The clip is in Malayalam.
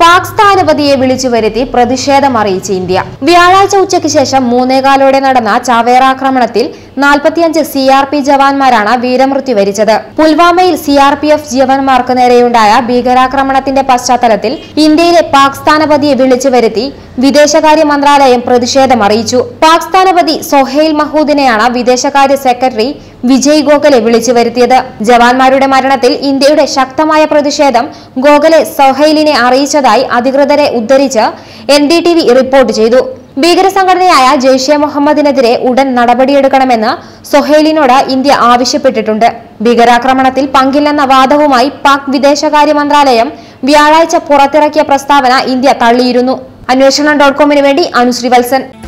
പാക് സ്ഥാനപതിയെ വിളിച്ചു വരുത്തി പ്രതിഷേധം അറിയിച്ച് ഇന്ത്യ വ്യാഴാഴ്ച ഉച്ചയ്ക്ക് ശേഷം മൂന്നേകാലോടെ നടന്ന ചാവേർ ആക്രമണത്തിൽ നാൽപ്പത്തിയഞ്ച് സി ആർ പി ജവാന്മാരാണ് വീരമൃത്യു വരിച്ചത് പുൽവാമയിൽ സി ആർ പി എഫ് ജവാന്മാർക്ക് നേരെയുണ്ടായ ഭീകരാക്രമണത്തിന്റെ പശ്ചാത്തലത്തിൽ ഇന്ത്യയിലെ പാക് സ്ഥാനപതിയെ വിളിച്ചു വരുത്തി വിദേശകാര്യ മന്ത്രാലയം പ്രതിഷേധം അറിയിച്ചു പാക് സ്ഥാനപതി സൊഹൈൽ മഹൂദിനെയാണ് വിദേശകാര്യ സെക്രട്ടറി വിജയ് ഗോഖലെ വിളിച്ചു വരുത്തിയത് ജവാന്മാരുടെ മരണത്തിൽ ഇന്ത്യയുടെ ശക്തമായ പ്രതിഷേധം ഗോഖലെ സൊഹൈലിനെ അറിയിച്ചതായി അധികൃതരെ ഉദ്ധരിച്ച് N D T V report ചെയ്തു ഭീകരസംഘടനയായ ജെയ്ഷെ മുഹമ്മദിനെതിരെ ഉടൻ നടപടിയെടുക്കണമെന്ന് സൊഹൈലിനോട് ഇന്ത്യ ആവശ്യപ്പെട്ടിട്ടുണ്ട് ഭീകരാക്രമണത്തിൽ പങ്കില്ലെന്ന വാദവുമായി പാക് വിദേശകാര്യ മന്ത്രാലയം വ്യാഴാഴ്ച പുറത്തിറക്കിയ പ്രസ്താവന ഇന്ത്യ തള്ളിയിരുന്നു അന്വേഷണം ഡോട്ട് കോമിന് വേണ്ടി അനുശ്രീ വത്സൻ